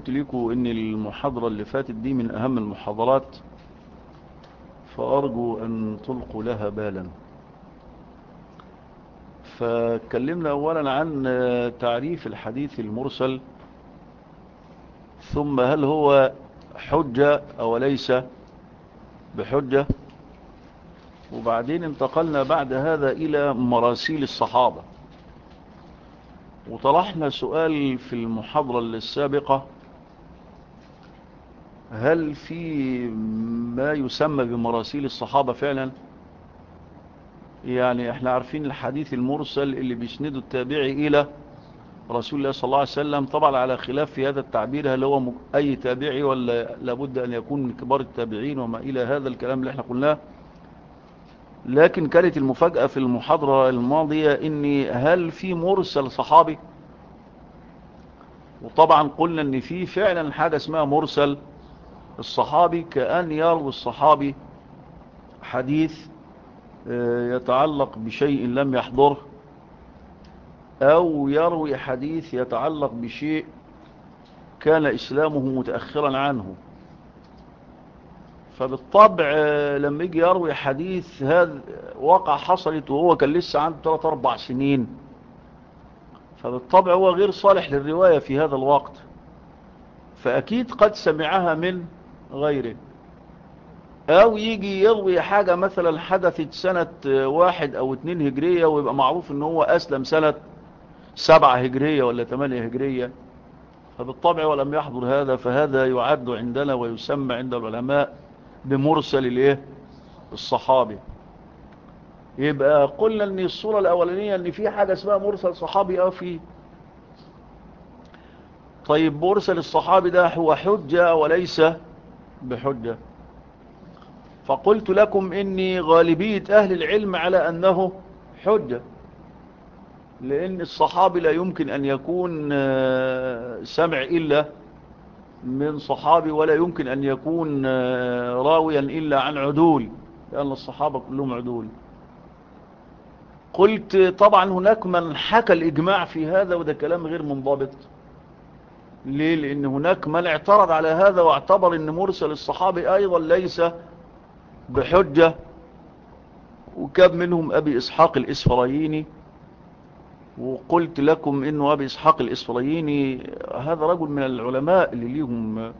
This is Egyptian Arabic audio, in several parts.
قلت لكم ان المحاضرة اللي فاتت دي من اهم المحاضرات فارجو ان تلقوا لها بالا فاتكلمنا اولا عن تعريف الحديث المرسل ثم هل هو حجة او ليس بحجة وبعدين انتقلنا بعد هذا الى مراسيل الصحابة وطرحنا سؤال في المحاضرة السابقة هل في ما يسمى بمراسيل الصحابة فعلا يعني احنا عارفين الحديث المرسل اللي بيسنده التابعي الى رسول الله صلى الله عليه وسلم طبعا على خلاف في هذا التعبير هل هو اي تابعي ولا لابد ان يكون من كبار التابعين وما الى هذا الكلام اللي احنا قلناه لكن كانت المفاجأة في المحاضرة الماضية ان هل في مرسل صحابي وطبعا قلنا ان في فعلا حاجة اسمها مرسل الصحابي كأن يروي الصحابي حديث يتعلق بشيء لم يحضره او يروي حديث يتعلق بشيء كان اسلامه متأخرا عنه فبالطبع لما يجي يروي حديث هذا واقع حصلت وهو كان لسه عنده 3-4 سنين فبالطبع هو غير صالح للرواية في هذا الوقت فأكيد قد سمعها من غيره أو يجي يروي حاجة مثلا حدثت سنة واحد أو اتنين هجرية ويبقى معروف أنه هو أسلم سنة سبعة هجرية ولا ثمانية هجرية فبالطبع ولم يحضر هذا فهذا يعد عندنا ويسمى عند العلماء بمرسل الايه الصحابي يبقى قلنا ان الصورة الاولانية ان في حاجة اسمها مرسل صحابي اه في طيب مرسل الصحابي ده هو حجة وليس بحجة فقلت لكم اني غالبية اهل العلم على انه حجة لان الصحابي لا يمكن ان يكون سمع الا من صحابي ولا يمكن أن يكون راويا إلا عن عدول لأن الصحابة كلهم عدول قلت طبعا هناك من حكى الإجماع في هذا وده كلام غير منضبط ليه لأن هناك من اعترض على هذا واعتبر أن مرسل الصحابي أيضا ليس بحجة وكاب منهم أبي إسحاق الإسفراييني وقلت لكم انه ابي اسحاق الاسفرايني هذا رجل من العلماء اللي ليهم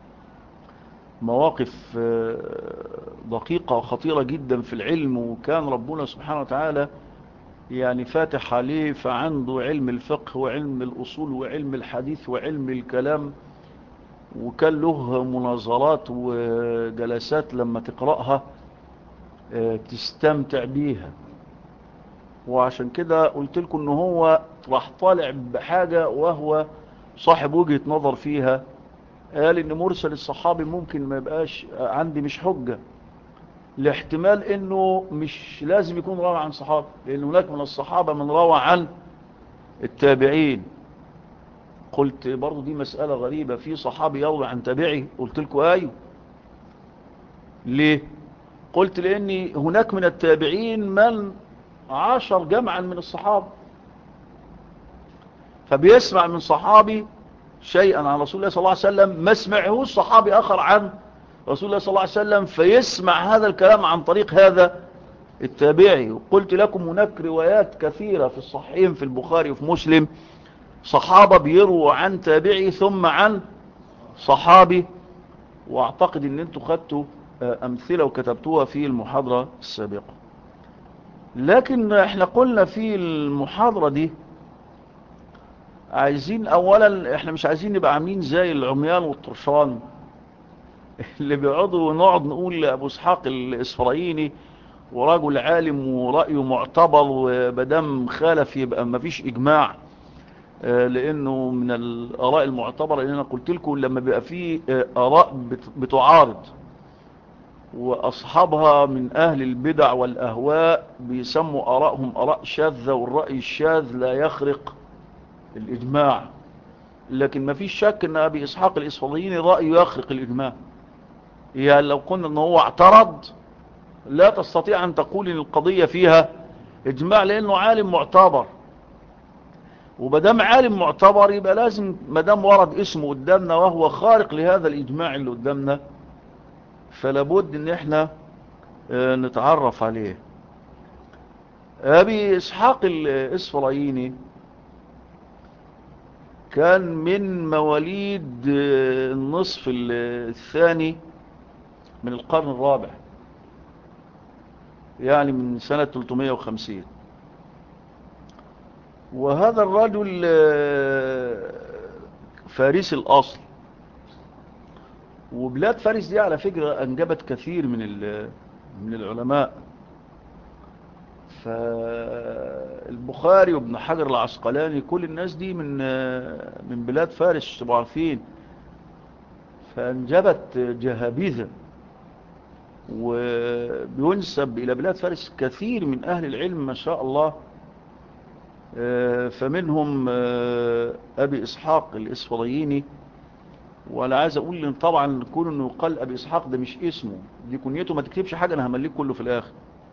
مواقف دقيقة وخطيرة جدا في العلم وكان ربنا سبحانه وتعالى يعني فاتح عليه فعنده علم الفقه وعلم الأصول وعلم الحديث وعلم الكلام وكان له مناظرات وجلسات لما تقرأها تستمتع بيها وعشان كده قلت لكم ان هو راح طالع بحاجة وهو صاحب وجهة نظر فيها قال ان مرسل الصحابي ممكن ما يبقاش عندي مش حجة لاحتمال انه مش لازم يكون روى عن صحابة لان هناك من الصحابة من روى عن التابعين قلت برضو دي مسألة غريبة في صحابي يروي عن تابعي قلت لكم ايوه ليه قلت لاني هناك من التابعين من عشر جمعا من الصحابة فبيسمع من صحابي شيئا عن رسول الله صلى الله عليه وسلم ما سمعه الصحابي آخر عن رسول الله صلى الله عليه وسلم فيسمع هذا الكلام عن طريق هذا التابعي وقلت لكم هناك روايات كثيرة في الصحيحين في البخاري وفي مسلم صحابة بيروا عن تابعي ثم عن صحابي واعتقد ان انتوا خدتوا امثلة وكتبتوها في المحاضرة السابقة لكن احنا قلنا في المحاضرة دي عايزين اولا احنا مش عايزين نبقى عاملين زي العميان والطرشان اللي بيقعدوا نقعد نقول ابو اسحاق الاسفرايني ورجل عالم ورأيه معتبر وبدم خالف يبقى ما فيش اجماع لانه من الاراء المعتبرة اللي انا قلت لكم لما بيبقى فيه اراء بتعارض وأصحابها من أهل البدع والأهواء بيسموا أراءهم أراء شاذة والرأي الشاذ لا يخرق الإجماع لكن ما فيش شك أن أبي إسحاق الإسفاليين رأيه يخرق الإجماع يعني لو قلنا أنه هو اعترض لا تستطيع أن تقول أن القضية فيها إجماع لأنه عالم معتبر ومدام عالم معتبر يبقى لازم مدام ورد اسمه قدامنا وهو خارق لهذا الإجماع اللي قدامنا فلابد ان احنا نتعرف عليه أبي إسحاق الإسفرايني كان من مواليد النصف الثاني من القرن الرابع يعني من سنة 350 وهذا الرجل فارسي الأصل وبلاد فارس دي على فكرة أنجبت كثير من من العلماء فالبخاري وابن حجر العسقلاني كل الناس دي من من بلاد فارس تبقوا عارفين فانجبت جهابذة وبينسب إلى بلاد فارس كثير من أهل العلم ما شاء الله فمنهم أبي إسحاق الإسفرييني وأنا عايز أقول إن طبعا كون إنه قال أبي إسحاق ده مش اسمه دي كنيته ما تكتبش حاجة أنا همليك كله في الآخر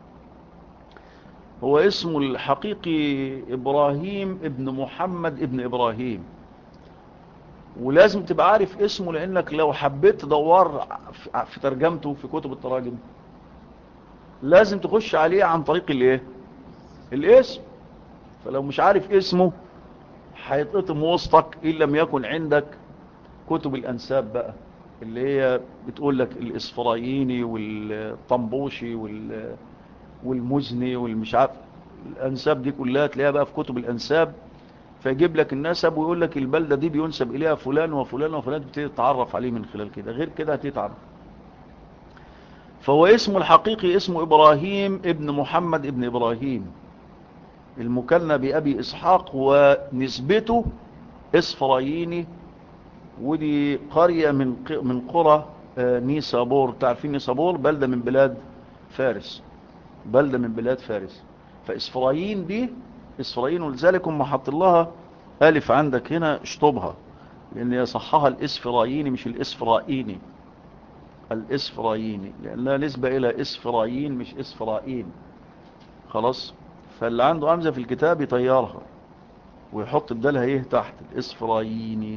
هو اسمه الحقيقي إبراهيم ابن محمد ابن إبراهيم ولازم تبقى عارف اسمه لأنك لو حبيت تدور في ترجمته في كتب التراجم لازم تخش عليه عن طريق الايه الاسم فلو مش عارف اسمه هيتقطم وسطك إن لم يكن عندك كتب الأنساب بقى اللي هي بتقول لك الإسفراييني والطنبوشي وال والمزني والمش عارف الأنساب دي كلها تلاقيها بقى في كتب الأنساب فيجيب لك النسب ويقول لك البلدة دي بينسب إليها فلان وفلان وفلان بتبتدي تتعرف عليه من خلال كده غير كده هتتعب فهو اسمه الحقيقي اسمه إبراهيم ابن محمد ابن إبراهيم المكنى بأبي إسحاق ونسبته إسفراييني ودي قرية من من قرى نيسابور تعرفين نيسابور بلدة من بلاد فارس بلدة من بلاد فارس فإسفرايين دي إسفرايين ولذلك هم حط لها ألف عندك هنا اشطبها لأن يصحها الإسفراييني مش الإسفرائيني الإسفراييني لأنها نسبة إلى إسفرايين مش إسفرائين خلاص فاللي عنده همزة في الكتاب يطيرها ويحط بدالها ايه تحت الإسفراييني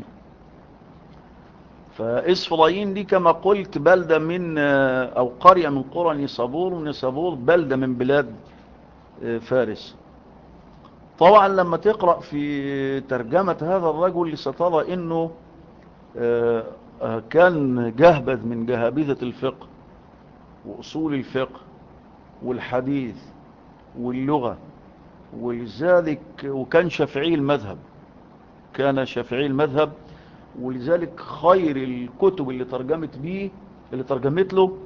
فإسفرايين دي كما قلت بلدة من أو قرية من قرى نيسابور ونيسابور بلدة من بلاد فارس طبعا لما تقرأ في ترجمة هذا الرجل سترى انه كان جهبذ من جهابذة الفقه وأصول الفقه والحديث واللغة ولذلك وكان شافعي المذهب كان شافعي المذهب ولذلك خير الكتب اللي ترجمت بيه اللي ترجمت له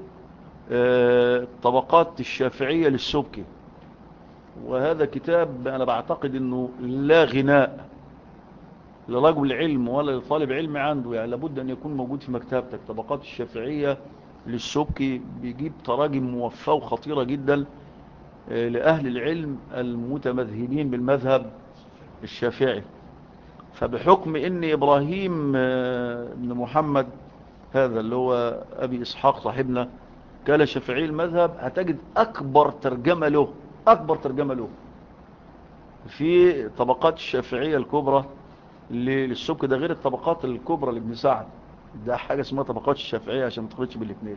طبقات الشافعية للسبكي وهذا كتاب أنا بعتقد أنه لا غناء لرجل علم ولا لطالب علم عنده يعني لابد أن يكون موجود في مكتبتك طبقات الشافعية للسبكي بيجيب تراجم موفاة وخطيرة جدا لأهل العلم المتمذهبين بالمذهب الشافعي فبحكم ان ابراهيم بن محمد هذا اللي هو ابي اسحاق صاحبنا كان شافعي المذهب هتجد اكبر ترجمة له اكبر ترجمة له في طبقات الشافعية الكبرى للسبك ده غير الطبقات الكبرى لابن سعد ده حاجة اسمها طبقات الشافعية عشان ما تخلطش بالاثنين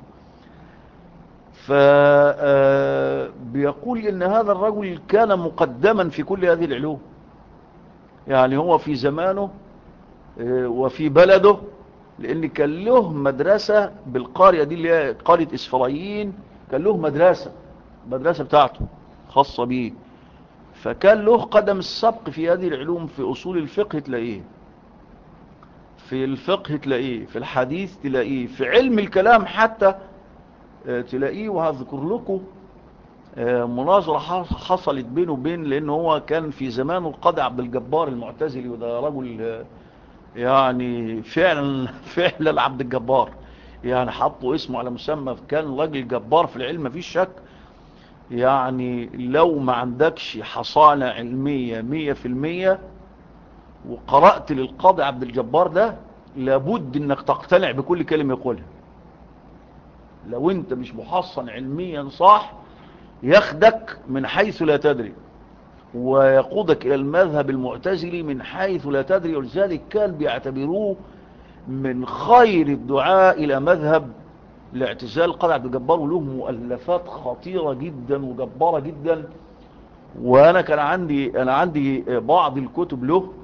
فبيقول ان هذا الرجل كان مقدما في كل هذه العلوم يعني هو في زمانه وفي بلده لان كان له مدرسة بالقرية دي اللي هي قرية اسفرايين كان له مدرسة مدرسة بتاعته خاصة بيه فكان له قدم السبق في هذه العلوم في اصول الفقه تلاقيه في الفقه تلاقيه في الحديث تلاقيه في علم الكلام حتى تلاقيه وهذكر لكم مناظرة حصلت بينه وبين لان هو كان في زمانه القاضي عبد الجبار المعتزلي وده رجل يعني فعلا فعلا عبد الجبار يعني حطوا اسمه على مسمى كان راجل جبار في العلم مفيش شك يعني لو ما عندكش حصانة علمية مية في المية وقرأت للقاضي عبد الجبار ده لابد انك تقتنع بكل كلمة يقولها لو انت مش محصن علميا صح ياخدك من حيث لا تدري ويقودك إلى المذهب المعتزلي من حيث لا تدري ولذلك كان بيعتبروه من خير الدعاء إلى مذهب الاعتزال قال عبد الجبار وله مؤلفات خطيرة جدا وجبارة جدا وأنا كان عندي أنا عندي بعض الكتب له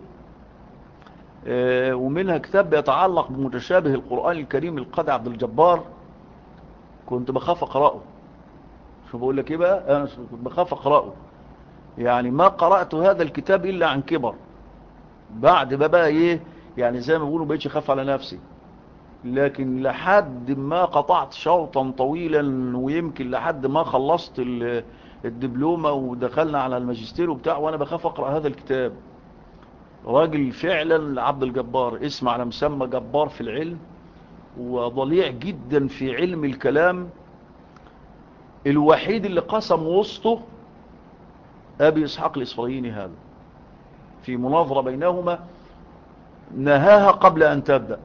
ومنها كتاب يتعلق بمتشابه القرآن الكريم القاضي عبد الجبار كنت بخاف أقرأه شو بقول لك إيه بقى أنا كنت بخاف أقرأه يعني ما قرأت هذا الكتاب إلا عن كبر بعد ما بقى إيه يعني زي ما بيقولوا بقيتش أخاف على نفسي لكن لحد ما قطعت شوطا طويلا ويمكن لحد ما خلصت الدبلومة ودخلنا على الماجستير وبتاع وأنا بخاف أقرأ هذا الكتاب راجل فعلا عبد الجبار اسم على مسمى جبار في العلم وضليع جدا في علم الكلام الوحيد اللي قسم وسطه أبي إسحاق الإسرائيلي هذا في مناظرة بينهما نهاها قبل أن تبدأ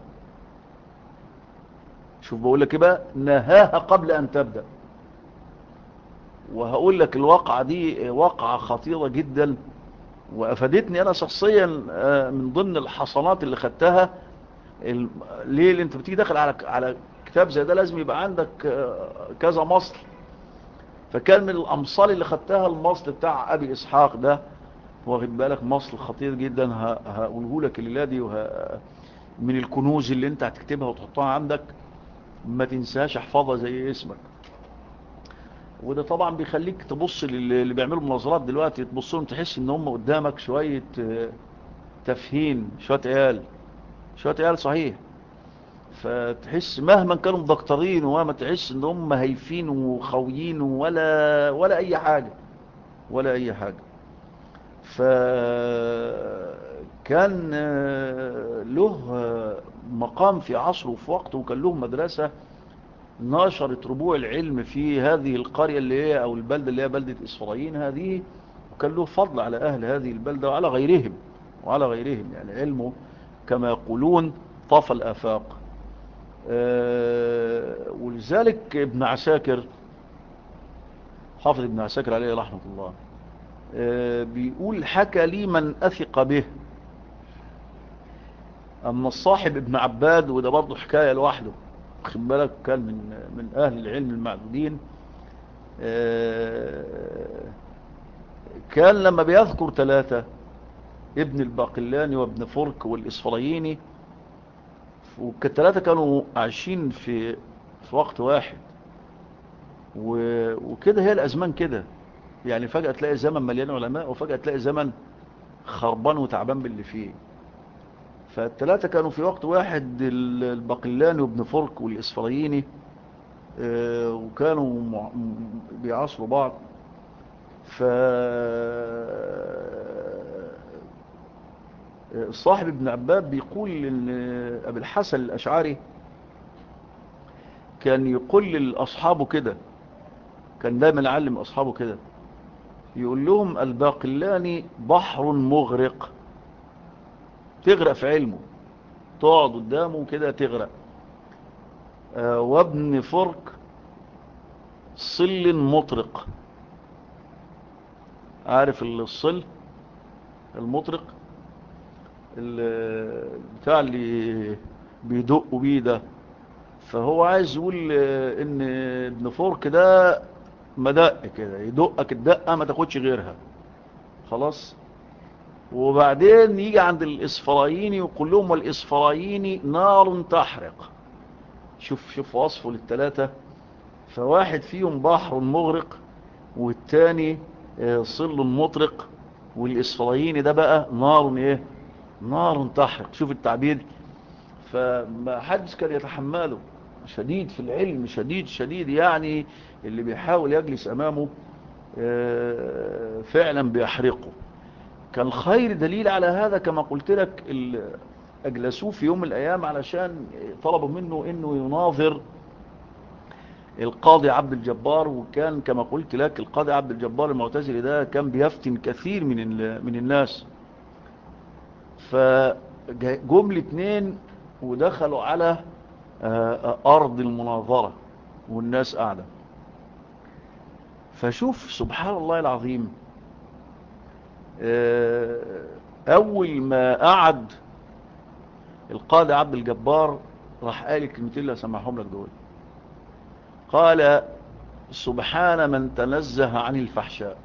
شوف بقول لك بقى نهاها قبل أن تبدأ وهقول لك الواقعة دي واقعة خطيرة جدا وأفادتني أنا شخصيا من ضمن الحصانات اللي خدتها ليه اللي انت بتيجي داخل على على كتاب زي ده لازم يبقى عندك كذا مصل فكان من الأمصال اللي خدتها المصل بتاع أبي إسحاق ده واخد بالك مصل خطير جدا هقوله لك الليلة دي وه... من الكنوز اللي انت هتكتبها وتحطها عندك ما تنساش احفظها زي اسمك وده طبعا بيخليك تبص اللي بيعملوا مناظرات دلوقتي تبص لهم تحس ان هم قدامك شوية تفهين شوية عيال شوية عيال صحيح فتحس مهما كانوا مدكترين وما تحس ان هم هايفين وخويين ولا ولا اي حاجة ولا اي حاجة فكان له مقام في عصره وفي وقته وكان له مدرسة نشرت ربوع العلم في هذه القرية اللي هي او البلدة اللي هي بلدة اسفراين هذه وكان له فضل على اهل هذه البلدة وعلى غيرهم وعلى غيرهم يعني علمه كما يقولون طاف الافاق أه ولذلك ابن عساكر حافظ ابن عساكر عليه رحمة الله أه بيقول حكى لي من أثق به أما الصاحب ابن عباد وده برضه حكاية لوحده خد بالك كان من من أهل العلم المعدودين أه كان لما بيذكر ثلاثة ابن الباقلاني وابن فرك والإصفرييني والثلاثة كانوا عايشين في في وقت واحد وكده هي الأزمان كده يعني فجأة تلاقي زمن مليان علماء وفجأة تلاقي زمن خربان وتعبان باللي فيه فالثلاثة كانوا في وقت واحد الباقلاني وابن فرك والإسفراييني وكانوا بيعاصروا بعض ف الصاحب ابن عباد بيقول ان ابي الحسن الاشعري كان يقول لاصحابه كده كان دايما يعلم اصحابه كده يقول لهم الباقلاني بحر مغرق تغرق في علمه تقعد قدامه كده تغرق آه وابن فرك صل مطرق عارف الصل المطرق بتاع اللي بيدقوا بيه ده فهو عايز يقول ان ابن فورك ده مدق كده يدقك الدقة ما تاخدش غيرها خلاص وبعدين يجي عند الإصفرايني ويقول لهم والإصفرايني نار تحرق شوف شوف وصفه للثلاثة فواحد فيهم بحر مغرق والتاني صل مطرق والإصفرايني ده بقى نار ايه نار تحرق شوف التعبير فما حدش كان يتحمله شديد في العلم شديد شديد يعني اللي بيحاول يجلس أمامه فعلا بيحرقه كان خير دليل على هذا كما قلت لك أجلسوه في يوم من الأيام علشان طلبوا منه أنه يناظر القاضي عبد الجبار وكان كما قلت لك القاضي عبد الجبار المعتزلي ده كان بيفتن كثير من من الناس فجم الاثنين ودخلوا على أرض المناظرة والناس قاعدة فشوف سبحان الله العظيم اول ما قعد القاضي عبد الجبار راح قال الكلمتين اللي سمعهم لك دول قال سبحان من تنزه عن الفحشاء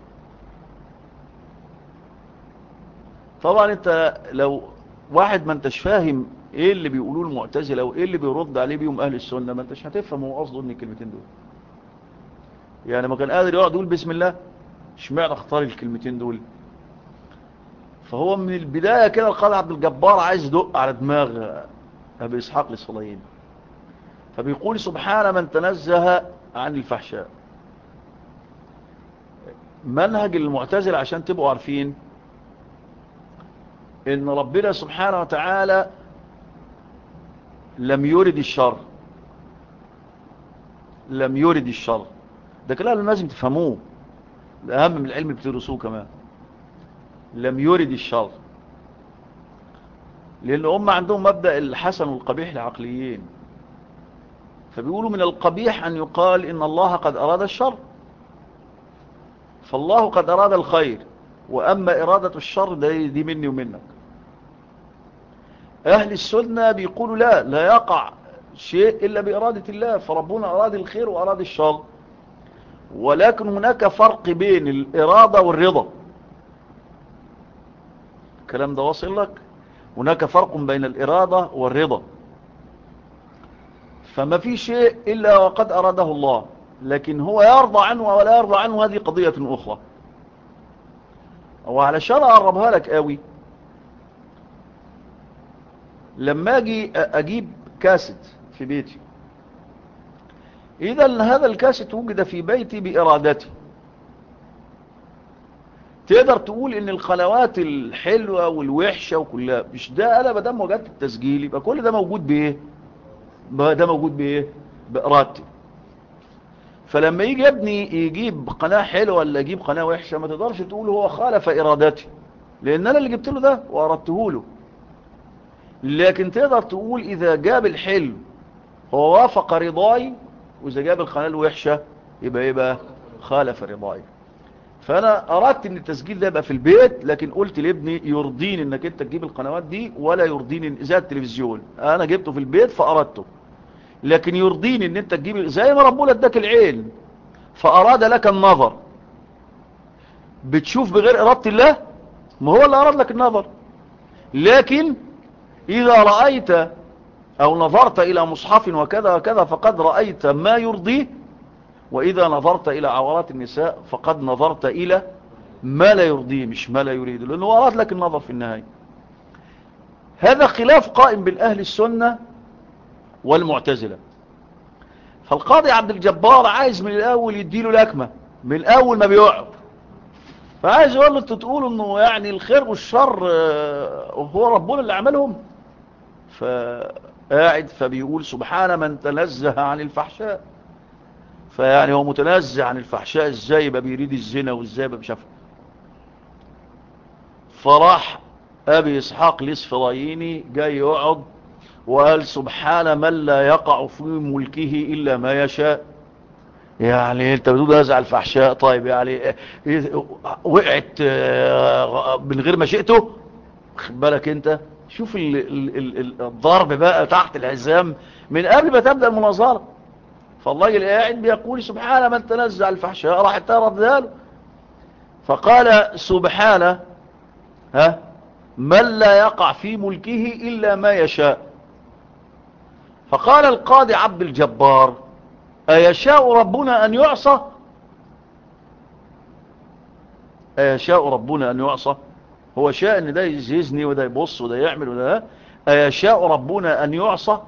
طبعا انت لو واحد ما انتش فاهم ايه اللي بيقولوه المعتزله وايه اللي بيرد عليه بيهم اهل السنه ما انتش هتفهم هو قصده ان الكلمتين دول يعني ما كان قادر يقعد يقول بسم الله اشمعنى اختار الكلمتين دول فهو من البدايه كده القاضي عبد الجبار عايز يدق على دماغ ابي اسحاق الصليين فبيقول سبحان من تنزه عن الفحشاء منهج المعتزله عشان تبقوا عارفين ان ربنا سبحانه وتعالى لم يرد الشر لم يرد الشر ده كلام لازم تفهموه ده اهم من العلم بتدرسوه كمان لم يرد الشر لان هم عندهم مبدأ الحسن والقبيح العقليين فبيقولوا من القبيح ان يقال ان الله قد اراد الشر فالله قد اراد الخير واما ارادة الشر دي, دي مني ومنك اهل السنة بيقولوا لا لا يقع شيء الا بارادة الله فربنا اراد الخير واراد الشر ولكن هناك فرق بين الارادة والرضا الكلام ده واصل لك هناك فرق بين الارادة والرضا فما في شيء الا وقد اراده الله لكن هو يرضى عنه ولا يرضى عنه هذه قضية اخرى وعلشان اقربها لك قوي لما اجي اجيب كاسيت في بيتي اذا هذا الكاسيت وجد في بيتي بارادتي تقدر تقول ان القنوات الحلوة والوحشة وكلها مش ده انا مدام وجدت التسجيل يبقى كل ده موجود بايه ده موجود بايه بارادتي فلما يجي ابني يجيب قناة حلوة ولا يجيب قناة وحشة ما تقدرش تقول هو خالف ارادتي لان انا اللي جبت له ده واردته له لكن تقدر تقول اذا جاب الحلو هو وافق رضاي واذا جاب القناة الوحشة يبقى ايه بقى خالف رضاي فانا اردت ان التسجيل ده يبقى في البيت لكن قلت لابني يرضيني انك انت تجيب القنوات دي ولا يرضيني زي التلفزيون انا جبته في البيت فاردته لكن يرضيني ان انت تجيب زي ما ربنا اداك العين فاراد لك النظر بتشوف بغير ارادة الله ما هو اللي اراد لك النظر لكن اذا رأيت او نظرت الى مصحف وكذا وكذا فقد رأيت ما يرضيه واذا نظرت الى عورات النساء فقد نظرت الى ما لا يرضيه مش ما لا يريد لانه اراد لك النظر في النهاية هذا خلاف قائم بين اهل السنة والمعتزلة فالقاضي عبد الجبار عايز من الاول يديله لكمة من الاول ما بيقعد فعايز يقول له انت تقول انه يعني الخير والشر هو ربنا اللي عملهم فقاعد فبيقول سبحان من تنزه عن الفحشاء فيعني هو متنزه عن الفحشاء ازاي يبقى بيريد الزنا وازاي يبقى مش فراح ابي اسحاق الاسفرايني جاي يقعد وقال سبحان من لا يقع في ملكه الا ما يشاء يعني انت بتقول هذا الفحشاء طيب يعني وقعت من غير ما شئته خد بالك انت شوف ال ال ال الضرب بقى تحت الحزام من قبل ما تبدأ المناظرة فالله القاعد بيقول سبحان من تنزع الفحشاء راح ترد له فقال سبحان ها من لا يقع في ملكه إلا ما يشاء فقال القاضي عبد الجبار أيشاء ربنا أن يعصى أيشاء ربنا أن يعصى هو شاء ان ده يزني وده يبص وده يعمل وده أيشاء ربنا أن يعصى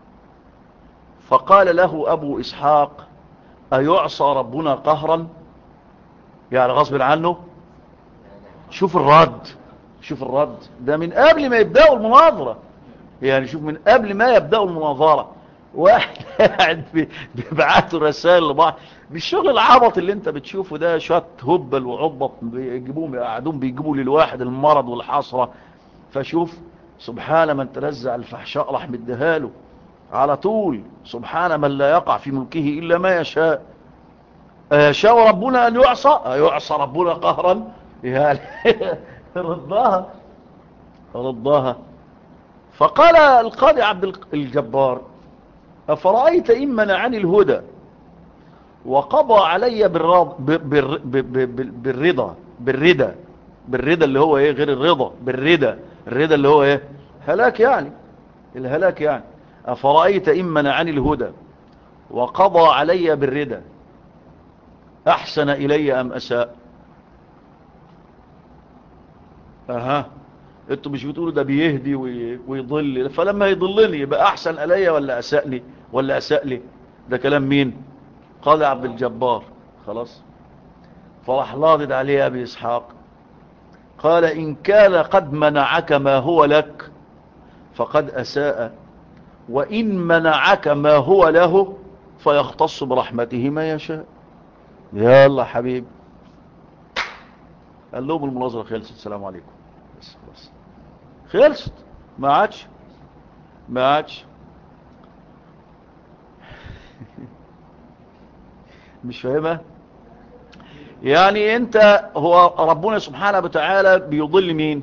فقال له أبو إسحاق أيعصى ربنا قهرا يعني غصب عنه شوف الرد شوف الرد ده من قبل ما يبدأوا المناظرة يعني شوف من قبل ما يبدأوا المناظرة واحد قاعد بيبعتوا رسائل لبعض بالشغل العبط اللي انت بتشوفه ده شويه هبل وعبط بيجيبوهم يقعدون بيجيبوا للواحد المرض والحسره فشوف سبحان من تنزع الفحشاء راح مديها له على طول سبحان من لا يقع في ملكه الا ما يشاء يشاء ربنا ان يعصى يعصى ربنا قهرا يعني ردها ردها فقال القاضي عبد الجبار أفرأيت إن منعني الهدى وقضى علي بالرضا بالرضا بالرضا بالرضا اللي هو ايه غير الرضا بالرضا الرضا اللي هو ايه هلاك يعني الهلاك يعني أفرأيت إن منعني الهدى وقضى علي بالرضا أحسن إلي أم أساء أها انتوا مش بتقولوا ده بيهدي ويضل فلما يضلني يبقى أحسن إلي ولا أساء لي ولا أساء لي ده كلام مين قال عبد الجبار خلاص فراح لاضد عليه أبي إسحاق قال إن كان قد منعك ما هو لك فقد أساء وإن منعك ما هو له فيختص برحمته ما يشاء يلا حبيب قال لهم المناظرة خلصت السلام عليكم بس خلاص خلصت ما عادش ما عادش مش فاهمها يعني انت هو ربنا سبحانه وتعالى بيضل مين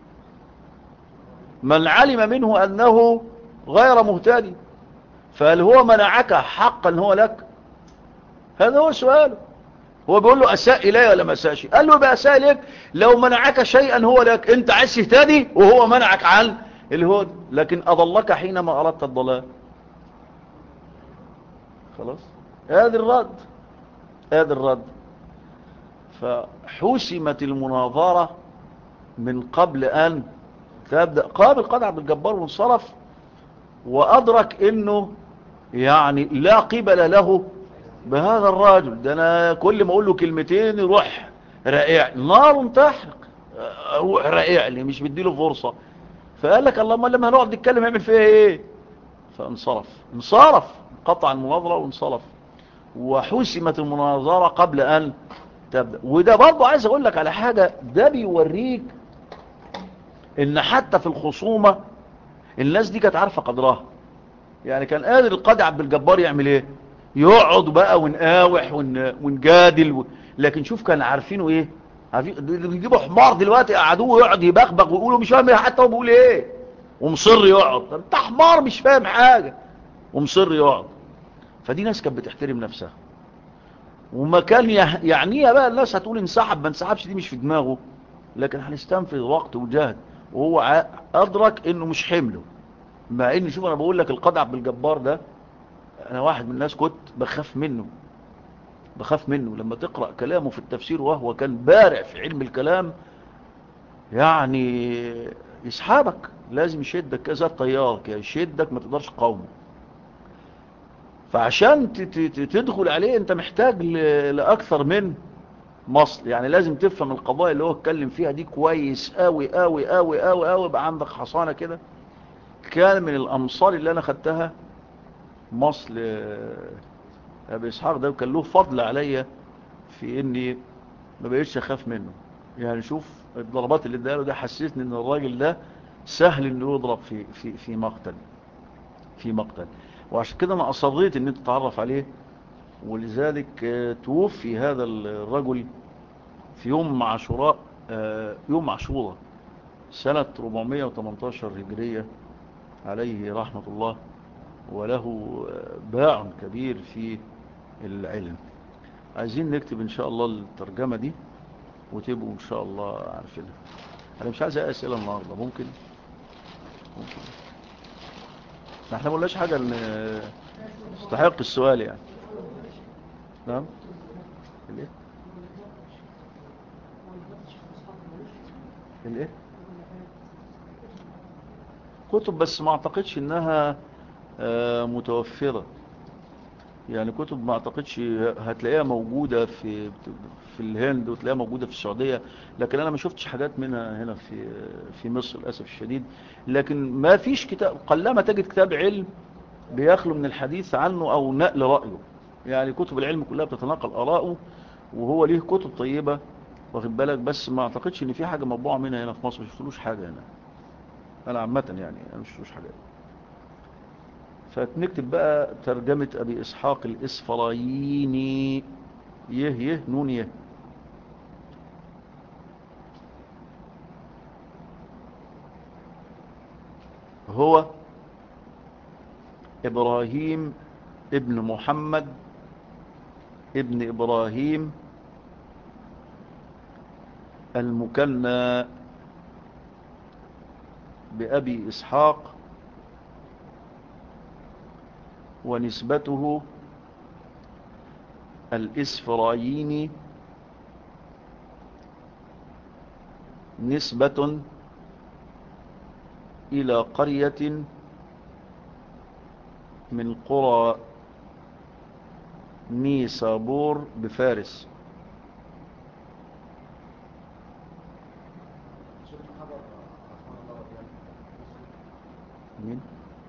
من علم منه انه غير مهتدي فهل هو منعك حقا هو لك هذا هو سؤاله هو بيقول له أساء إلي ولا ما أساءش قال له يبقى أساء إليك لو منعك شيئا هو لك أنت عايز تهتدي وهو منعك عن الهدى لكن أضلك حينما أردت الضلال خلاص هذا الرد هذا الرد فحسمت المناظرة من قبل أن تبدأ قابل قد عبد الجبار وانصرف وأدرك أنه يعني لا قبل له بهذا الراجل ده أنا كل ما أقول له كلمتين يروح رائع نار تحرق روح رائع لي مش بديله فرصة فقال لك اللهم لما هنقعد نتكلم يعمل فيها ايه فانصرف انصرف قطع المناظرة وانصرف وحسمت المناظرة قبل أن تبدأ وده برضو عايز أقول لك على حاجة ده بيوريك إن حتى في الخصومة الناس دي كانت عارفة قدرها يعني كان قادر القاضي عبد الجبار يعمل ايه يقعد بقى ونقاوح ون... ونجادل و... لكن شوف كان عارفينه ايه عارفين بيجيبوا حمار دلوقتي قعدوه يقعد يبغبغ ويقولوا مش فاهم حتى هو بيقول ايه ومصر يقعد طب انت حمار مش فاهم حاجة ومصر يقعد فدي ناس كانت بتحترم نفسها وما كان يعنيها بقى الناس هتقول انسحب ما انسحبش دي مش في دماغه لكن هنستنفذ وقت وجهد وهو ادرك انه مش حمله مع ان شوف انا بقول لك القاضي عبد الجبار ده انا واحد من الناس كنت بخاف منه بخاف منه لما تقرأ كلامه في التفسير وهو كان بارع في علم الكلام يعني يسحبك لازم يشدك كذا الطيار يشدك ما تقدرش قومه فعشان تدخل عليه انت محتاج لأكثر من مصل يعني لازم تفهم القضايا اللي هو اتكلم فيها دي كويس قوي قوي قوي قوي قوي بقى عندك حصانة كده كان من الأمصار اللي أنا خدتها مصل أبي إسحاق ده وكان له فضل عليا في إني ما بقيتش أخاف منه يعني شوف الضربات اللي اداله ده حسسني إن الراجل ده سهل إنه يضرب في في في مقتل في مقتل وعشان كده أنا أصريت إن أنت تتعرف عليه ولذلك توفي هذا الرجل في يوم عاشوراء يوم عاشوراء سنة 418 هجرية عليه رحمة الله وله باع كبير في العلم عايزين نكتب ان شاء الله الترجمة دي وتبقوا ان شاء الله عارفينها انا مش عايز اسئلة النهاردة ممكن ممكن احنا ما قلناش حاجة ان تستحق السؤال يعني نعم الايه الايه كتب بس ما اعتقدش انها متوفرة يعني كتب ما اعتقدش هتلاقيها موجودة في في الهند وتلاقيها موجودة في السعودية لكن انا ما شفتش حاجات منها هنا في في مصر للاسف الشديد لكن ما فيش كتاب قلما تجد كتاب علم بيخلو من الحديث عنه او نقل رأيه يعني كتب العلم كلها بتتناقل آراءه وهو ليه كتب طيبة واخد بالك بس ما اعتقدش ان في حاجة مطبوعة منها هنا في مصر مش شفتلوش حاجة هنا انا عامة يعني انا مش شفتلوش حاجة فنكتب بقى ترجمة ابي اسحاق الاسفرايني يه يه نون يه هو إبراهيم ابن محمد ابن إبراهيم المكنى بأبي إسحاق ونسبته الإسفرايني نسبة إلى قرية من قرى نيسابور بفارس مين؟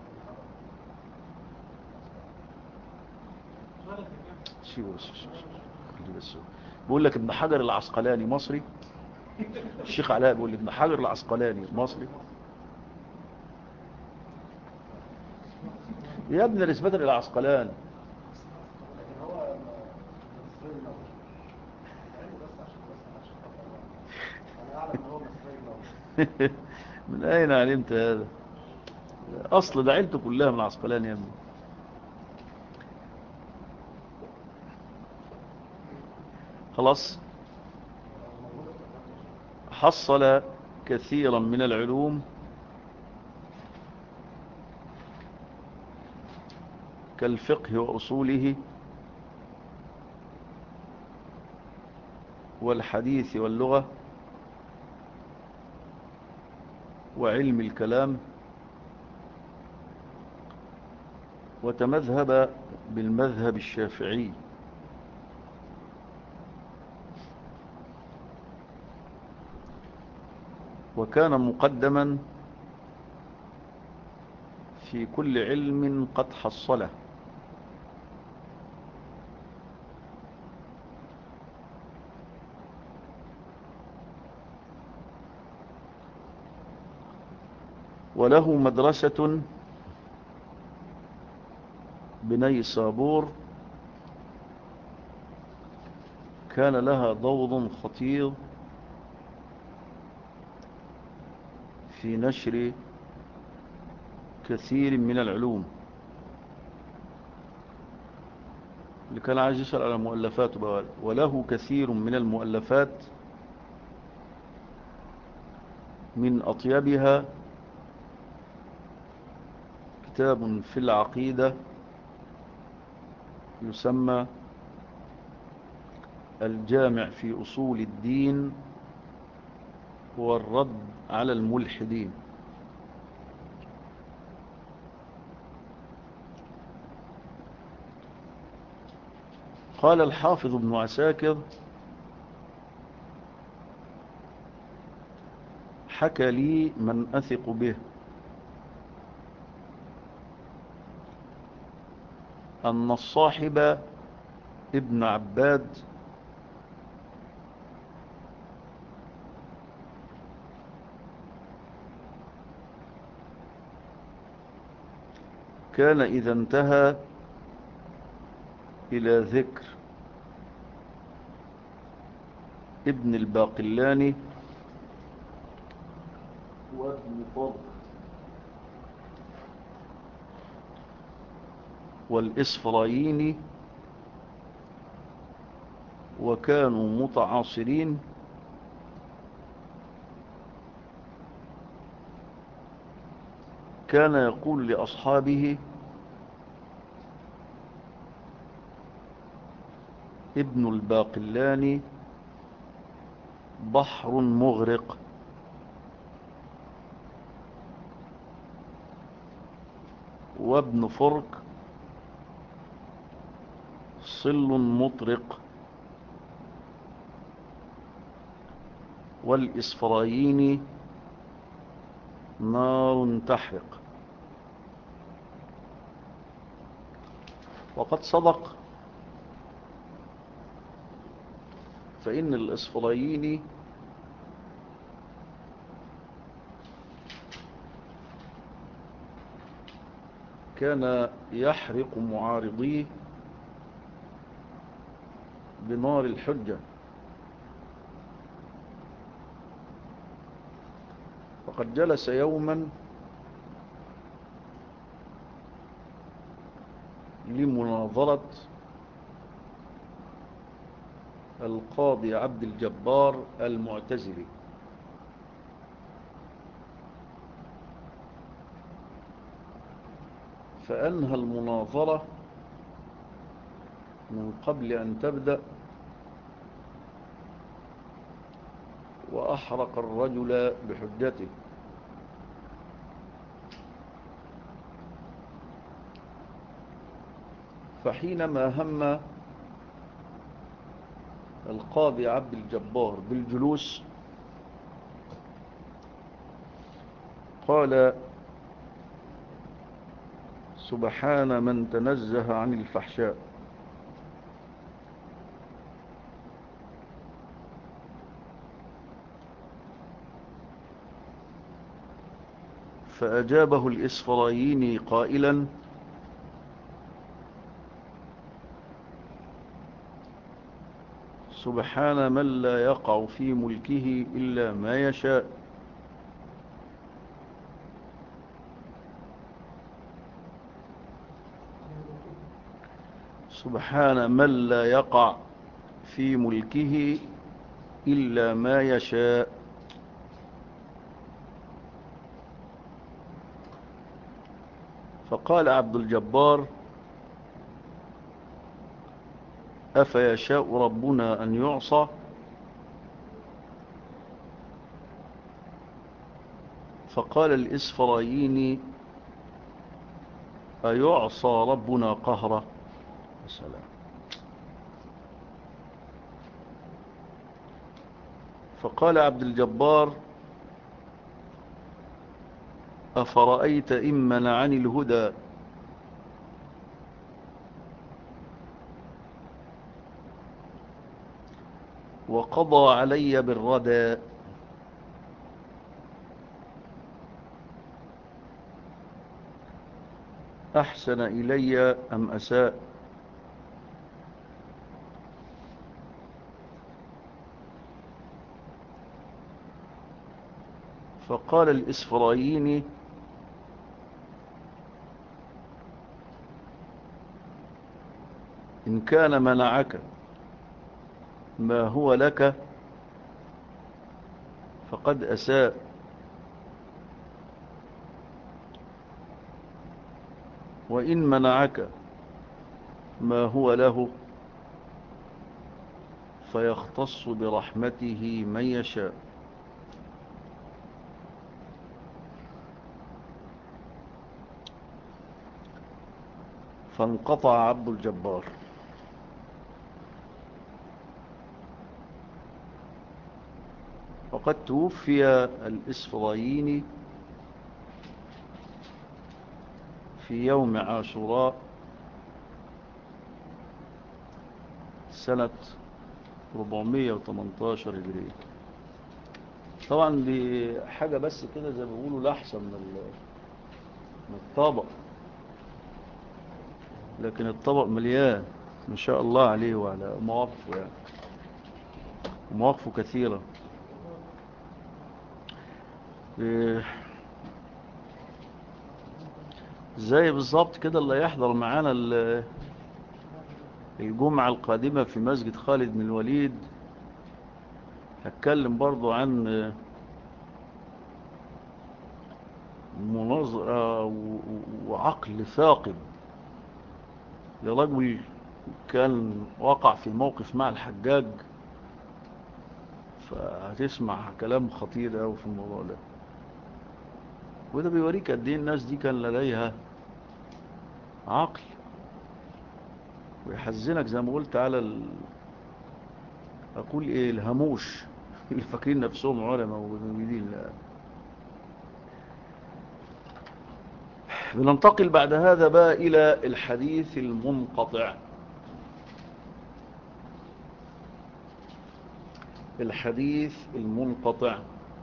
شو بس خلي بس بقول لك ابن حجر العسقلاني مصري الشيخ علاء بيقول لي ابن حجر العسقلاني مصري يا ابن نسبة إلى العسقلان من أين علمت هذا أصل ده عيلته كلها من العسقلان يا ابني خلاص حصل كثيرا من العلوم كالفقه وأصوله والحديث واللغة وعلم الكلام وتمذهب بالمذهب الشافعي وكان مقدما في كل علم قد حصله وله مدرسة بني صابور كان لها ضوض خطير في نشر كثير من العلوم اللي كان عايز يسأل على مؤلفات بقى وله كثير من المؤلفات من أطيبها كتاب في العقيدة يسمى الجامع في أصول الدين والرد على الملحدين قال الحافظ ابن عساكر حكى لي من أثق به أن الصاحب ابن عباد كان إذا انتهى إلى ذكر ابن الباقلاني وابن فضل والإسفرايني وكانوا متعاصرين كان يقول لأصحابه ابن الباقلاني بحر مغرق وابن فرك صل مطرق والإسفرايين نار تحرق وقد صدق فإن الإسفرايين كان يحرق معارضيه بنار الحجة وقد جلس يوما لمناظرة القاضي عبد الجبار المعتزلي فأنهى المناظرة من قبل أن تبدأ وأحرق الرجل بحجته فحينما هم القاضي عبد الجبار بالجلوس قال سبحان من تنزه عن الفحشاء فأجابه الإسفرايني قائلا سبحان من لا يقع في ملكه إلا ما يشاء سبحان من لا يقع في ملكه إلا ما يشاء فقال عبد الجبار أفيشاء ربنا أن يعصى فقال الإسفرايني أيعصى ربنا قهرا السلام فقال عبد الجبار أفرأيت إن منعني الهدى وقضى علي بالردى أحسن إلي أم أساء فقال الإسفرايني إن كان منعك ما هو لك فقد أساء وإن منعك ما هو له فيختص برحمته من يشاء فانقطع عبد الجبار وقد توفي الإسفرايني في يوم عاشوراء سنة 418 هجرية طبعا دي حاجة بس كده زي ما بيقولوا لحسن من من الطبق لكن الطبق مليان ما شاء الله عليه وعلى مواقفه يعني مواقفه كثيرة زي بالظبط كده اللي يحضر معانا الجمعة القادمة في مسجد خالد بن الوليد هتكلم برضو عن مناظرة وعقل ثاقب لرجل كان وقع في موقف مع الحجاج فهتسمع كلام خطير قوي في الموضوع ده وده بيوريك قد ايه الناس دي كان لديها عقل ويحزنك زي ما قلت على ال... اقول ايه الهموش اللي فاكرين نفسهم علماء ومبيدين لا بننتقل بعد هذا بقى الى الحديث المنقطع الحديث المنقطع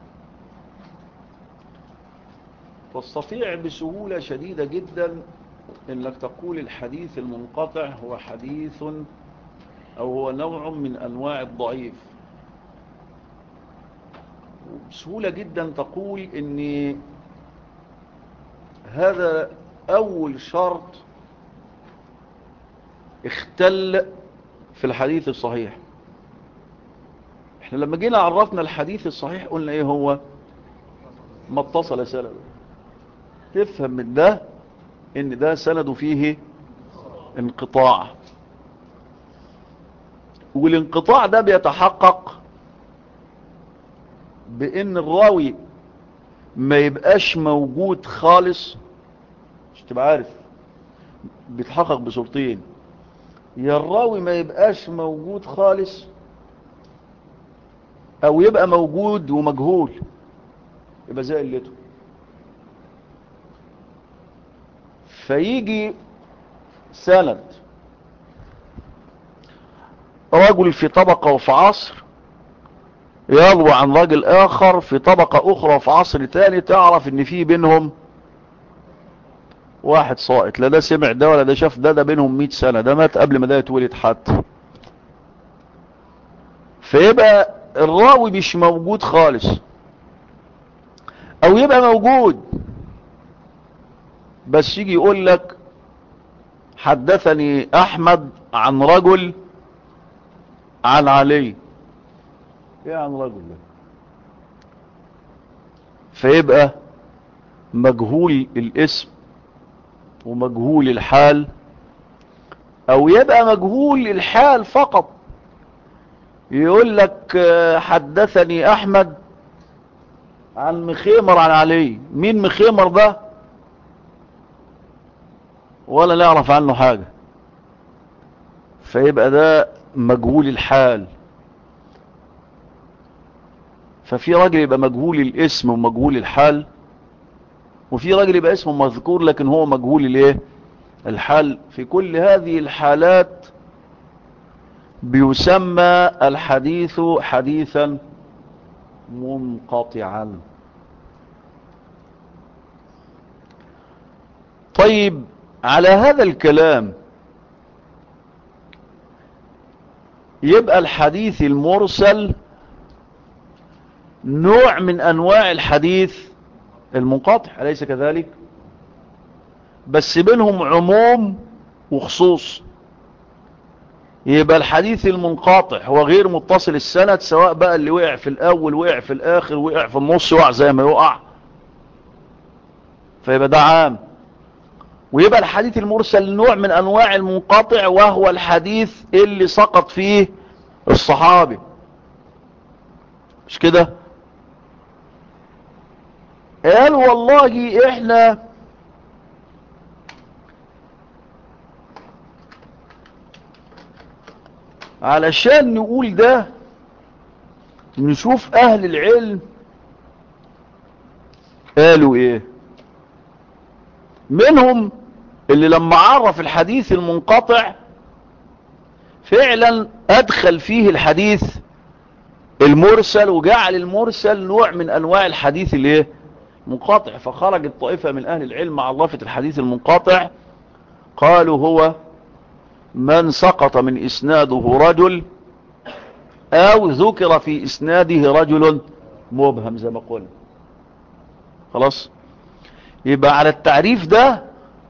تستطيع بسهولة شديدة جدا انك تقول الحديث المنقطع هو حديث او هو نوع من انواع الضعيف وبسهولة جدا تقول ان هذا اول شرط اختل في الحديث الصحيح احنا لما جينا عرفنا الحديث الصحيح قلنا ايه هو ما اتصل سند تفهم من ده ان ده سند فيه انقطاع والانقطاع ده بيتحقق بان الراوي ما يبقاش موجود خالص مش تبقى عارف بيتحقق بصورتين يا الراوي ما يبقاش موجود خالص او يبقى موجود ومجهول يبقى زي قلته فيجي سند رجل في طبقة وفي عصر يروى عن رجل اخر في طبقة اخرى وفي عصر تاني تعرف ان في بينهم واحد ساقط لا ده سمع ده ولا ده شاف ده ده بينهم 100 سنة ده مات قبل ما ده يتولد حتى فيبقى الراوي مش موجود خالص او يبقى موجود بس يجي يقول لك حدثني احمد عن رجل عن علي ايه عن رجل ده فيبقى مجهول الاسم ومجهول الحال او يبقى مجهول الحال فقط يقول لك حدثني احمد عن مخيمر عن علي مين مخيمر ده ولا نعرف عنه حاجة فيبقى ده مجهول الحال ففي راجل يبقى مجهول الاسم ومجهول الحال وفي راجل يبقى اسمه مذكور لكن هو مجهول الايه الحال في كل هذه الحالات بيسمى الحديث حديثا منقطعا طيب على هذا الكلام يبقى الحديث المرسل نوع من انواع الحديث المنقطع أليس كذلك بس بينهم عموم وخصوص يبقى الحديث المنقاطع هو غير متصل السند سواء بقى اللي وقع في الاول وقع في الاخر وقع في النص وقع زي ما يقع فيبقى ده عام ويبقى الحديث المرسل نوع من انواع المنقطع وهو الحديث اللي سقط فيه الصحابي مش كده قال والله احنا علشان نقول ده نشوف اهل العلم قالوا ايه منهم اللي لما عرف الحديث المنقطع فعلا ادخل فيه الحديث المرسل وجعل المرسل نوع من انواع الحديث الايه منقطع فخرجت طائفة من اهل العلم عرفة الحديث المنقطع قالوا هو من سقط من اسناده رجل او ذكر في اسناده رجل مبهم زي ما قلنا خلاص يبقى على التعريف ده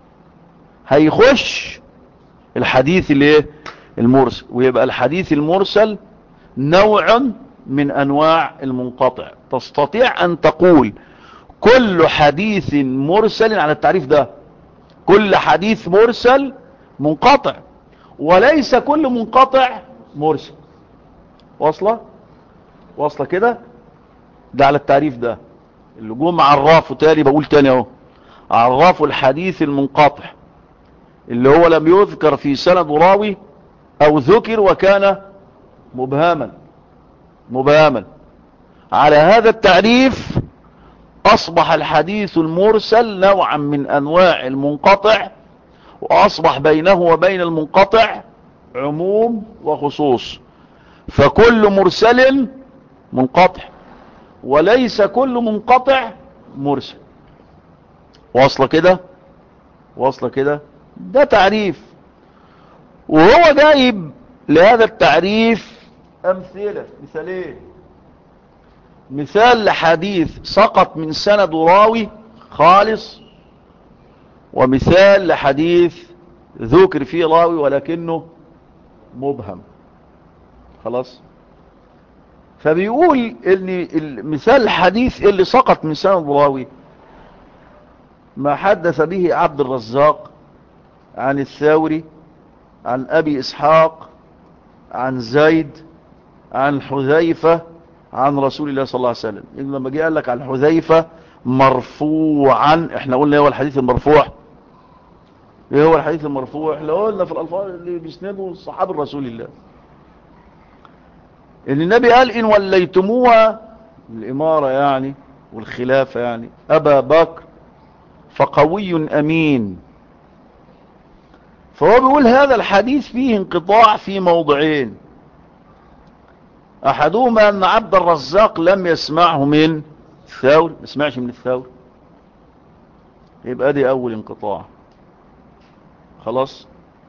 هيخش الحديث الايه المرسل ويبقى الحديث المرسل نوع من انواع المنقطع تستطيع ان تقول كل حديث مرسل على التعريف ده كل حديث مرسل منقطع وليس كل منقطع مرسل واصلة واصلة كده ده على التعريف ده اللي جم عرفوا تاني بقول تاني اهو عرفوا الحديث المنقطع اللي هو لم يذكر في سند راوي او ذكر وكان مبهما مبهما على هذا التعريف اصبح الحديث المرسل نوعا من انواع المنقطع واصبح بينه وبين المنقطع عموم وخصوص فكل مرسل منقطع وليس كل منقطع مرسل واصله كده واصله كده ده تعريف وهو جايب لهذا التعريف امثله مثالين مثال لحديث سقط من سند راوي خالص ومثال لحديث ذكر فيه راوي ولكنه مبهم خلاص فبيقول ان المثال الحديث اللي سقط من سند راوي ما حدث به عبد الرزاق عن الثوري عن ابي اسحاق عن زيد عن حذيفة عن رسول الله صلى الله عليه وسلم إن لما جاء قال لك عن حذيفة مرفوعا احنا قلنا ايه هو الحديث المرفوع ايه هو الحديث المرفوع احنا قلنا في الالفاظ اللي بيسندوا صحاب رسول الله ان النبي قال ان وليتموها الامارة يعني والخلافة يعني ابا بكر فقوي امين فهو بيقول هذا الحديث فيه انقطاع في موضعين احدهما ان عبد الرزاق لم يسمعه من الثور ما سمعش من الثور يبقى دي اول انقطاع خلاص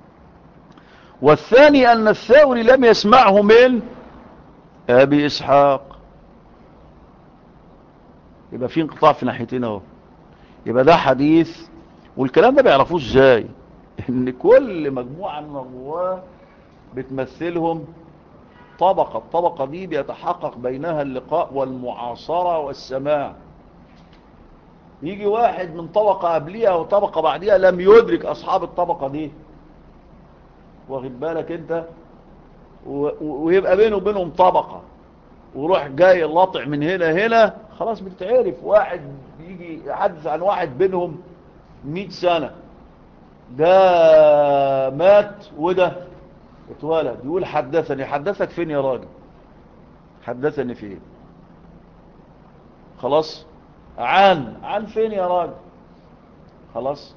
والثاني ان الثوري لم يسمعه من ابي اسحاق يبقى في انقطاع في ناحيتين اهو يبقى ده حديث والكلام ده بيعرفوه ازاي ان كل مجموعة من الرواه بتمثلهم طبقة الطبقة دي بيتحقق بينها اللقاء والمعاصرة والسماع يجي واحد من طبقة قبليها وطبقة بعديها لم يدرك أصحاب الطبقة دي واخد بالك انت ويبقى بينه وبينهم طبقة وروح جاي لطع من هنا هنا خلاص بتتعرف واحد يجي يحدث عن واحد بينهم مئة سنة ده مات وده اتولد يقول حدثني حدثك فين يا راجل حدثني فين خلاص عن عن فين يا راجل خلاص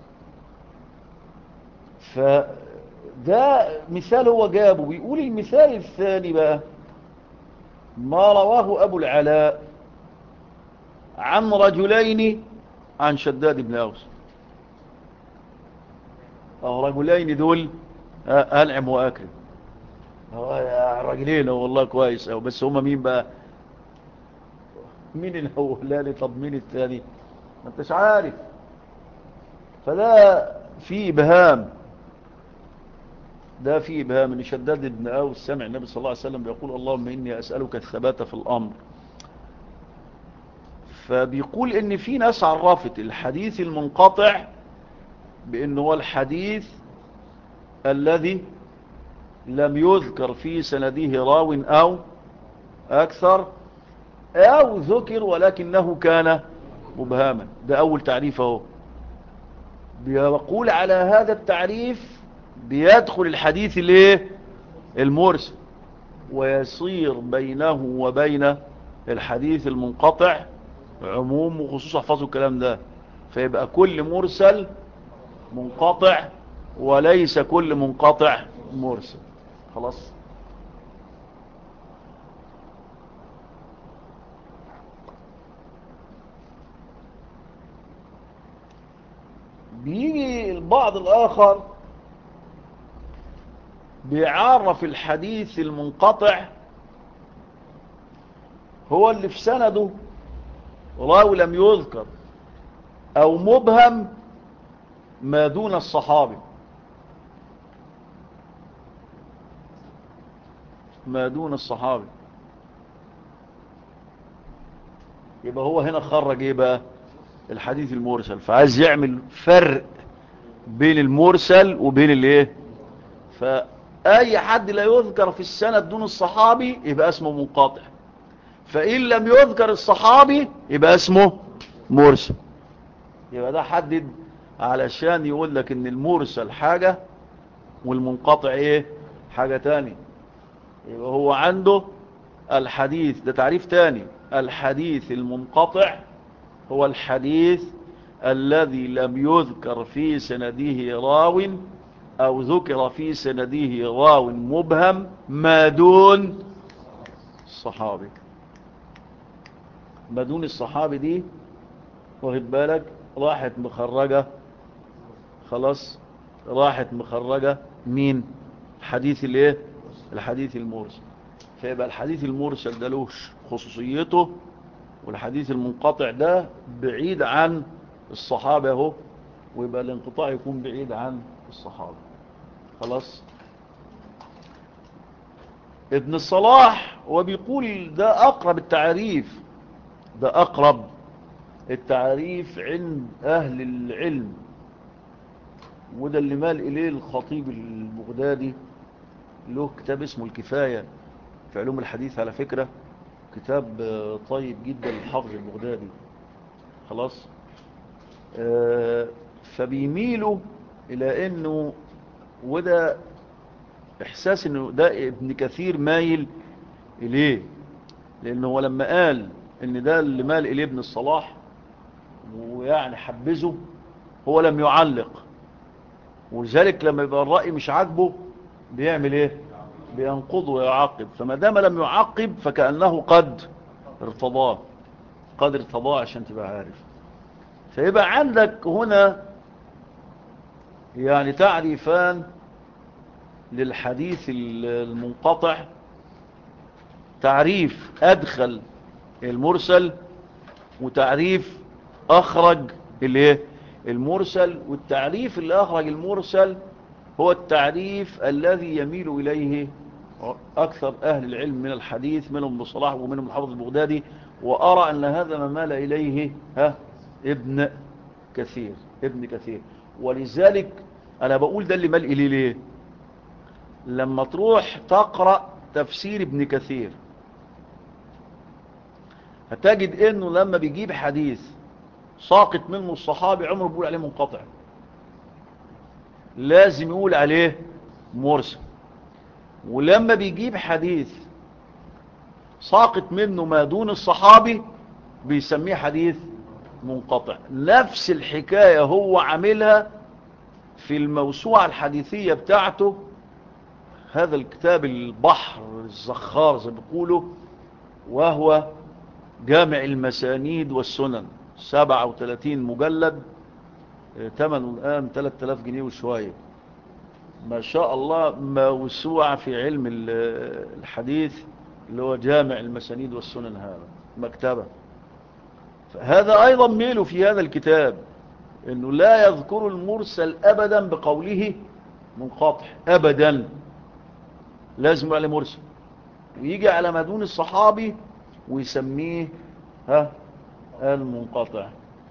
فده مثال هو جابه بيقول المثال الثاني بقى ما رواه أبو العلاء عن رجلين عن شداد بن أوس أو رجلين دول أنعم وأكرم رجلين والله كويس أو بس هما مين بقى مين الأولاني طب مين الثاني ما انتش عارف فده في إبهام ده في إبهام ان شداد بن أوس سمع النبي صلى الله عليه وسلم بيقول اللهم إني أسألك الثبات في الأمر فبيقول ان في ناس عرفت الحديث المنقطع بأنه هو الحديث الذي لم يذكر في سنده راو أو أكثر أو ذكر ولكنه كان مبهاما ده أول تعريف اهو بيقول على هذا التعريف بيدخل الحديث الايه المرسل ويصير بينه وبين الحديث المنقطع عموم وخصوص احفظوا الكلام ده فيبقى كل مرسل منقطع وليس كل منقطع مرسل خلاص بيجي البعض الآخر بيعرف الحديث المنقطع هو اللي في سنده راوي لم يذكر او مبهم ما دون الصحابي ما دون الصحابي يبقى هو هنا خرج ايه بقى الحديث المرسل فعايز يعمل فرق بين المرسل وبين الايه فاي حد لا يذكر في السند دون الصحابي يبقى اسمه منقطع فان لم يذكر الصحابي يبقى اسمه مرسل يبقى ده حدد علشان يقول لك ان المرسل حاجة والمنقطع ايه حاجة تاني يبقى هو عنده الحديث ده تعريف تاني الحديث المنقطع هو الحديث الذي لم يذكر في سنده راو او ذكر في سنده راو مبهم ما دون الصحابي ما دون الصحابي دي واخد بالك راحت مخرجة خلاص راحت مخرجة مين حديث الايه الحديث المرسل فيبقى الحديث المرسل ده له خصوصيته والحديث المنقطع ده بعيد عن الصحابة اهو ويبقى الانقطاع يكون بعيد عن الصحابة خلاص ابن الصلاح وبيقول ده أقرب التعريف ده أقرب التعريف عند أهل العلم وده اللي مال إليه الخطيب البغدادي له كتاب اسمه الكفاية في علوم الحديث على فكرة كتاب طيب جدا للحافظ البغدادي خلاص آه فبيميلوا إلى أنه وده إحساس أنه ده ابن كثير مايل إليه لأنه هو لما قال أن ده اللي مال إليه ابن الصلاح ويعني حبزه هو لم يعلق ولذلك لما يبقى الرأي مش عاجبه بيعمل ايه بينقضه ويعاقب فما دام لم يعاقب فكأنه قد ارتضاه قد ارتضاه عشان تبقى عارف فيبقى عندك هنا يعني تعريفان للحديث المنقطع تعريف أدخل المرسل وتعريف أخرج الايه المرسل والتعريف اللي أخرج المرسل هو التعريف الذي يميل إليه أكثر أهل العلم من الحديث منهم بصلاح ومنهم الحافظ البغدادي وأرى أن هذا ما مال إليه ها ابن كثير ابن كثير ولذلك أنا بقول ده اللي مال إليه ليه لما تروح تقرأ تفسير ابن كثير هتجد انه لما بيجيب حديث ساقط منه الصحابي عمره بيقول عليه منقطع لازم يقول عليه مرسل ولما بيجيب حديث ساقط منه ما دون الصحابي بيسميه حديث منقطع نفس الحكاية هو عاملها في الموسوعة الحديثية بتاعته هذا الكتاب البحر الزخار زي بيقولوا وهو جامع المسانيد والسنن 37 مجلد ثمنه الآن 3000 جنيه وشوية ما شاء الله موسوعة في علم الحديث اللي هو جامع المسانيد والسنن هذا مكتبة هذا أيضا ميله في هذا الكتاب أنه لا يذكر المرسل أبدا بقوله منقطع أبدا لازم على مرسل ويجي على مدون الصحابي ويسميه ها المنقطع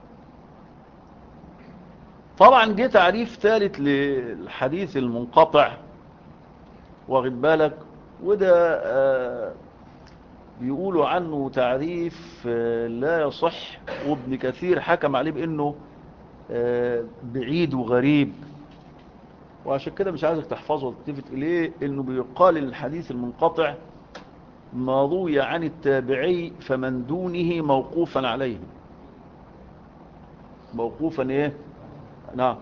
طبعا جه تعريف ثالث للحديث المنقطع واخد بالك وده آه بيقولوا عنه تعريف آه لا يصح وابن كثير حكم عليه بانه آه بعيد وغريب وعشان كده مش عايزك تحفظه وتلتفت اليه انه بيقال الحديث المنقطع ما روي عن التابعي فمن دونه موقوفا عليه موقوفا ايه نعم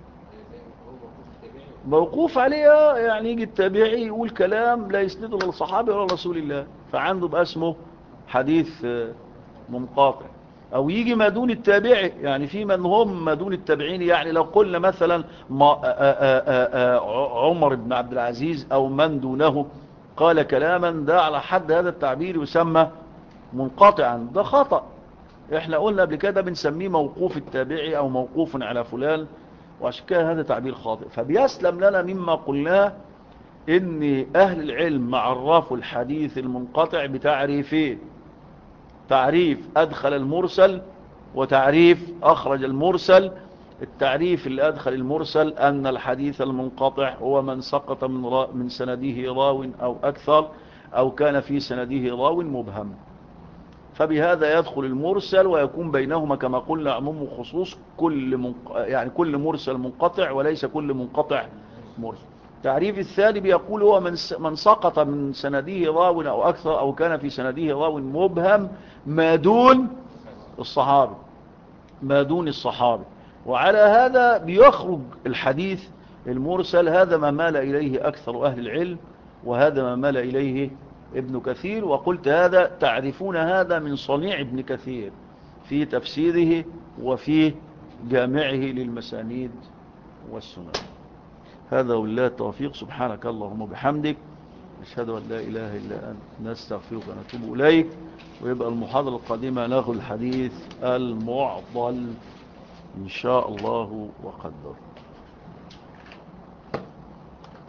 موقوف عليه يعني يجي التابعي يقول كلام لا يسنده للصحابي ولا رسول الله فعنده بقى اسمه حديث منقاطع او يجي ما دون التابعي يعني في من هم ما دون التابعين يعني لو قلنا مثلا ما آآ آآ عمر بن عبد العزيز او من دونه قال كلاما ده على حد هذا التعبير يسمى منقطعا ده خطأ احنا قلنا قبل كده بنسميه موقوف التابعي او موقوف على فلان وعشان كده هذا تعبير خاطئ فبيسلم لنا مما قلناه ان اهل العلم عرفوا الحديث المنقطع بتعريفين تعريف ادخل المرسل وتعريف اخرج المرسل التعريف اللي ادخل المرسل ان الحديث المنقطع هو من سقط من, را من سنده راو او اكثر او كان في سنده راو مبهم فبهذا يدخل المرسل ويكون بينهما كما قلنا عموم وخصوص كل منق... يعني كل مرسل منقطع وليس كل منقطع مرسل التعريف الثاني بيقول هو من, س... من سقط من سنده راو أو أكثر أو كان في سنده راو مبهم ما دون الصحابي ما دون الصحابي وعلى هذا بيخرج الحديث المرسل هذا ما مال إليه أكثر أهل العلم وهذا ما مال إليه ابن كثير وقلت هذا تعرفون هذا من صنيع ابن كثير في تفسيره وفي جامعه للمسانيد والسنن هذا والله التوفيق سبحانك اللهم وبحمدك نشهد أن لا إله إلا أنت نستغفرك ونتوب إليك ويبقى المحاضرة القادمة ناخذ الحديث المعضل إن شاء الله وقدر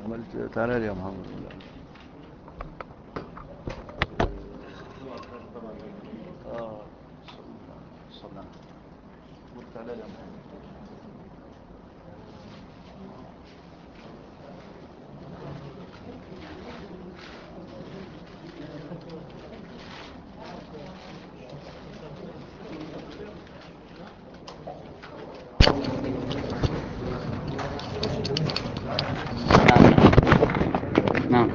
عملت تعالى لي يا محمد اه صلى تعالى لي يا محمد نعم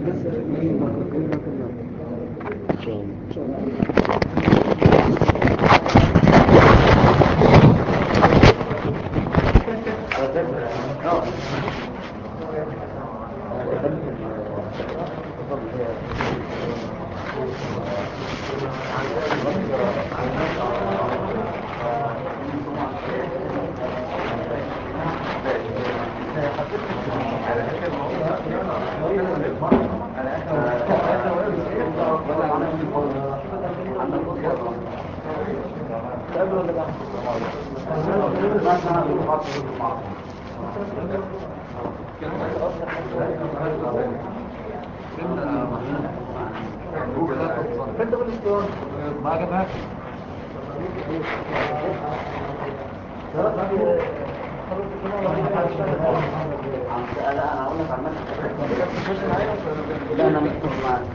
لا انا متفق معاك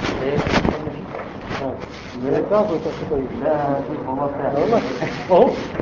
لا والله